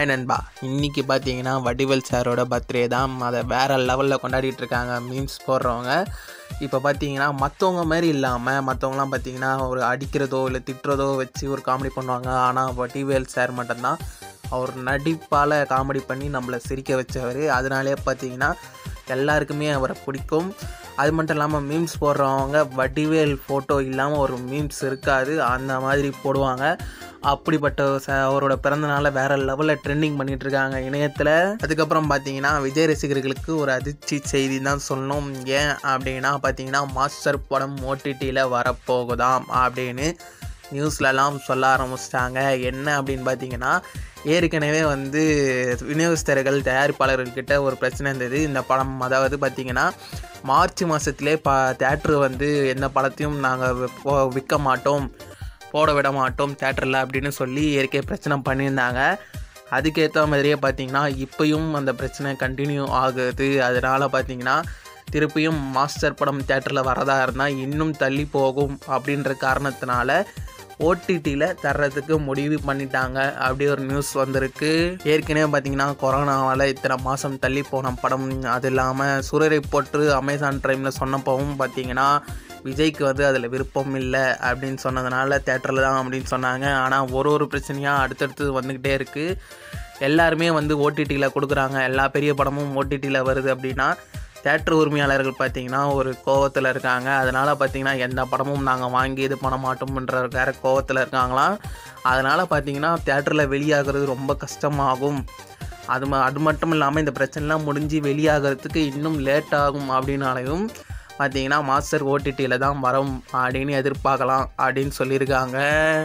hi நண்பா இன்னைக்கு பார்த்தீங்கன்னா வடிவேல் சாரோட பர்த்டே தான் அதை வேறு லெவலில் கொண்டாடிட்டு இருக்காங்க மீம்ஸ் போடுறவங்க இப்போ பார்த்தீங்கன்னா மற்றவங்க மாதிரி இல்லாமல் மற்றவங்களாம் பார்த்தீங்கன்னா ஒரு அடிக்கிறதோ இல்லை திட்டுறதோ வச்சு ஒரு காமெடி பண்ணுவாங்க ஆனால் வடிவேல் சார் மட்டும்தான் அவர் நடிப்பால் காமெடி பண்ணி நம்மளை சிரிக்க வச்சவர் அதனாலே பார்த்தீங்கன்னா எல்லாருக்குமே அவரை பிடிக்கும் அது மட்டும் இல்லாமல் மீம்ஸ் போடுறவங்க வடிவேல் ஃபோட்டோ இல்லாமல் ஒரு மீம்ஸ் இருக்காது அந்த மாதிரி போடுவாங்க அப்படிப்பட்ட ச- அவரோட பிறந்தநாளை வேற லெவலில் ட்ரெண்டிங் பண்ணிட்டு இருக்காங்க இணையத்தில் அதுக்கப்புறம் பார்த்தீங்கன்னா விஜய் ரசிகர்களுக்கு ஒரு அதிர்ச்சி செய்தி தான் சொல்லணும் ஏன் அப்படின்னா பார்த்தீங்கன்னா மாஸ்டர் படம் ஓடிடியில் வரப்போகுதாம் அப்படின்னு நியூஸ்லலாம் சொல்ல ஆரம்பிச்சிட்டாங்க என்ன அப்படின்னு பார்த்தீங்கன்னா ஏற்கனவே வந்து விநியோகஸ்தர்கள் தயாரிப்பாளர்கள்கிட்ட ஒரு பிரச்சனை இருந்தது இந்த படம் அதாவது பார்த்தீங்கன்னா மார்ச் மாதத்துலேயே ப தேட்ரு வந்து எந்த படத்தையும் நாங்கள் விற்க மாட்டோம் போட விட மாட்டோம் தேட்டரில் அப்படின்னு சொல்லி ஏற்கனவே பிரச்சனை பண்ணியிருந்தாங்க அதுக்கேற்ற மாதிரியே பார்த்தீங்கன்னா இப்பயும் அந்த பிரச்சனை கண்டினியூ ஆகுது அதனால் பார்த்தீங்கன்னா திருப்பியும் மாஸ்டர் படம் தேட்டரில் வரதா இருந்தால் இன்னும் தள்ளி போகும் அப்படின்ற காரணத்தினால ஓடிடியில் தர்றதுக்கு முடிவு பண்ணிட்டாங்க அப்படி ஒரு நியூஸ் வந்திருக்கு ஏற்கனவே பார்த்தீங்கன்னா கொரோனாவால் இத்தனை மாதம் தள்ளி போன படம் அது இல்லாமல் சூரரை போட்டு அமேசான் ப்ரைமில் சொன்னப்பவும் பார்த்தீங்கன்னா விஜய்க்கு வந்து அதில் விருப்பம் இல்லை அப்படின்னு சொன்னதுனால தேட்டரில் தான் அப்படின்னு சொன்னாங்க ஆனால் ஒரு ஒரு பிரச்சனையாக அடுத்தடுத்து வந்துக்கிட்டே இருக்குது எல்லாருமே வந்து ஓடிடியில் கொடுக்குறாங்க எல்லா பெரிய படமும் ஓடிடியில் வருது அப்படின்னா தேட்டர் உரிமையாளர்கள் பார்த்தீங்கன்னா ஒரு கோவத்தில் இருக்காங்க அதனால் பார்த்தீங்கன்னா எந்த படமும் நாங்கள் வாங்கி இது பண்ண மாட்டோம்ன்ற வேற கோவத்தில் இருக்காங்களாம் அதனால் பார்த்தீங்கன்னா தேட்டரில் வெளியாகிறது ரொம்ப கஷ்டமாகும் அது ம அது மட்டும் இல்லாமல் இந்த பிரச்சனைலாம் முடிஞ்சு வெளியாகிறதுக்கு இன்னும் லேட் ஆகும் அப்படின்னாலையும் பார்த்தீங்கன்னா மாஸ்டர் ஓடிடியில் தான் வரும் அப்படின்னு எதிர்பார்க்கலாம் அப்படின்னு சொல்லியிருக்காங்க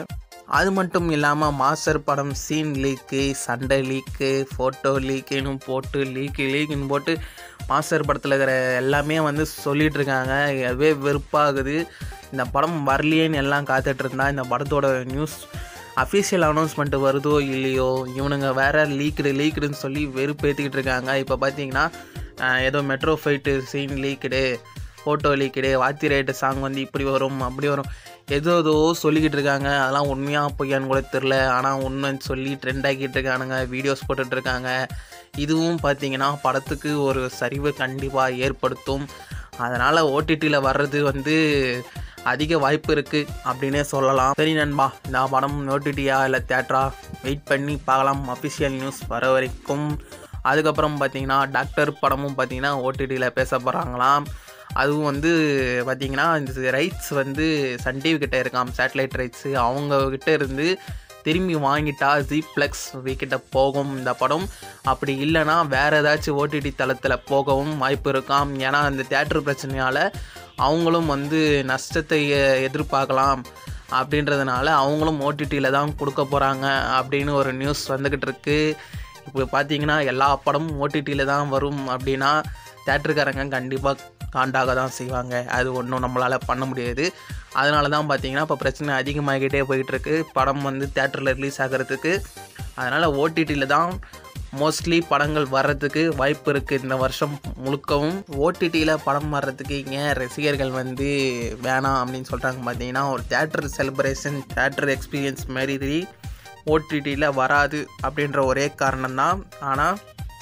அது மட்டும் இல்லாமல் மாஸ்டர் படம் சீன் லீக்கு சண்டை லீக்கு ஃபோட்டோ லீக்குன்னு போட்டு லீக்கு லீக்குன்னு போட்டு மாஸ்டர் படத்தில் இருக்கிற எல்லாமே வந்து சொல்லிட்டு இருக்காங்க அதுவே வெறுப்பாகுது இந்த படம் வரலையேன்னு எல்லாம் காத்துட்டு இருந்தா இந்த படத்தோட நியூஸ் அஃபிஷியல் அனௌன்ஸ்மெண்ட் வருதோ இல்லையோ இவனுங்க வேற லீக்குடு லீக்குடுன்னு சொல்லி வெறுப்பேற்றிக்கிட்டு இருக்காங்க இப்போ பார்த்தீங்கன்னா அஹ், ஏதோ மெட்ரோ ஃபைட்டு சீன் லீக்குடு ஃபோட்டோ லீக்குடு வாத்தி ரைட்டு சாங் வந்து இப்படி வரும் அப்படி வரும் ஏதோ ஏதோ சொல்லிக்கிட்டு இருக்காங்க அதெல்லாம் உண்மையாக பொய்யான்னு கூட தெரில ஆனால் உண்மைன்னு சொல்லி ட்ரெண்ட் ஆக்கிட்டு இருக்கானுங்க வீடியோஸ் போட்டுட்டு இருக்காங்க இதுவும் பார்த்தீங்கன்னா படத்துக்கு ஒரு சரிவு கண்டிப்பாக ஏற்படுத்தும் அதனால் ஓடிடியில் வர்றது வந்து அதிக வாய்ப்பு இருக்குது அப்படின்னே சொல்லலாம் சரி நண்பா இந்த படம் ஓடிடியா இல்லை தேட்டரா வெயிட் பண்ணி பார்க்கலாம் அஃபிஷியல் நியூஸ் வர வரைக்கும் அதுக்கப்புறம் பார்த்தீங்கன்னா டாக்டர் படமும் பார்த்தீங்கன்னா ஓடிடியில் பேச போகிறாங்களாம் அதுவும் வந்து பார்த்தீங்கன்னா இந்த ரைட்ஸ் வந்து சன் டிவி கிட்ட இருக்காம் சேட்டலைட் ரைட்ஸு அவங்க கிட்ட இருந்து திரும்பி வாங்கிட்டா ஜிப்ளெக்ஸ் கிட்ட போகும் இந்த படம் அப்படி இல்லைன்னா வேறு ஏதாச்சும் ஓடிடி தளத்தில் போகவும் வாய்ப்பு இருக்காம் ஏன்னா அந்த தேட்டர் பிரச்சனையால் அவங்களும் வந்து நஷ்டத்தை எ- எதிர்பார்க்கலாம் அப்படின்றதுனால அவங்களும் ஓடிடியில் தான் கொடுக்க போகிறாங்க அப்படின்னு ஒரு நியூஸ் வந்துக்கிட்டு இருக்கு இப்போ பார்த்தீங்கன்னா எல்லா படமும் ஓடிடியில் தான் வரும் அப்படின்னா தேட்டருக்காரங்க கண்டிப்பாக காண்டாக தான் செய்வாங்க அது ஒன்றும் நம்மளால் பண்ண முடியாது அதனால தான் பார்த்தீங்கன்னா இப்போ பிரச்சனை அதிகமாகிட்டே போயிட்டுருக்கு படம் வந்து தேட்டரில் ரிலீஸ் ஆகிறதுக்கு அதனால் ஓடிடியில் தான் மோஸ்ட்லி படங்கள் வர்றதுக்கு வாய்ப்பு இருக்குது இந்த வருஷம் முழுக்கவும் ஓடிடியில் படம் வர்றதுக்கு ஏன் ரசிகர்கள் வந்து வேணாம் அப்படின்னு சொல்கிறாங்க பார்த்தீங்கன்னா ஒரு தேட்டர் செலிப்ரேஷன் தேட்டர் எக்ஸ்பீரியன்ஸ் மாதிரி ஓடிடியில் வராது அப்படின்ற ஒரே காரணம்தான் ஆனால்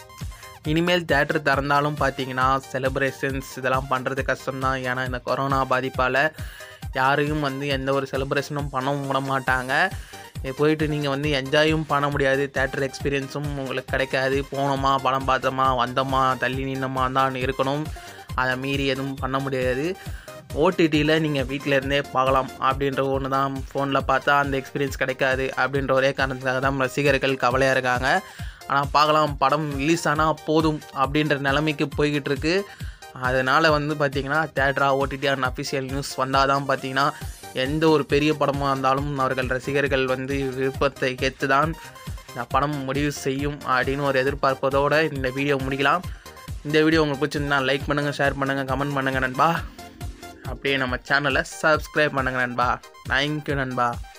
இனிமேல் தேட்டர் திறந்தாலும் பார்த்தீங்கன்னா செலிப்ரேஷன்ஸ் இதெல்லாம் பண்ணுறது கஷ்டம்தான் ஏன்னா இந்த கொரோனா பாதிப்பால் யாரையும் வந்து எந்த ஒரு செலிப்ரேஷனும் பண்ணவும் விட மாட்டாங்க இது போயிட்டு நீங்கள் வந்து என்ஜாயும் பண்ண முடியாது தேட்டர் எக்ஸ்பீரியன்ஸும் உங்களுக்கு கிடைக்காது போனோமா படம் பார்த்தோமா வந்தோமா தள்ளி நின்னோமா தான் இருக்கணும் அதை மீறி எதுவும் பண்ண முடியாது ஓடிடியில் நீங்கள் வீட்டில் இருந்தே பார்க்கலாம் அப்படின்ற ஒன்று தான் ஃபோனில் பார்த்தா அந்த எக்ஸ்பீரியன்ஸ் கிடைக்காது அப்படின்ற ஒரே காரணத்துக்காக தான் ரசிகர்கள் கவலையாக இருக்காங்க ஆனால் பார்க்கலாம் படம் ரிலீஸ் ஆனால் போதும் அப்படின்ற நிலைமைக்கு போய்கிட்டு இருக்கு அதனால் வந்து பார்த்திங்கன்னா தேட்டரா ஓடிடிஆர் அஃபிஷியல் நியூஸ் வந்தால் தான் பார்த்தீங்கன்னா எந்த ஒரு பெரிய படமாக இருந்தாலும் அவர்கள் ரசிகர்கள் வந்து விருப்பத்தை ஏற்று தான் இந்த படம் முடிவு செய்யும் அப்படின்னு ஒரு எதிர்பார்ப்பதோடு இந்த வீடியோ முடிக்கலாம் இந்த வீடியோ உங்களுக்கு பிடிச்சிருந்தா லைக் பண்ணுங்கள் ஷேர் பண்ணுங்கள் கமெண்ட் பண்ணுங்கள் நண்பா அப்படியே நம்ம சேனலை சப்ஸ்கிரைப் பண்ணுங்கள் நண்பா தேங்க்யூ நண்பா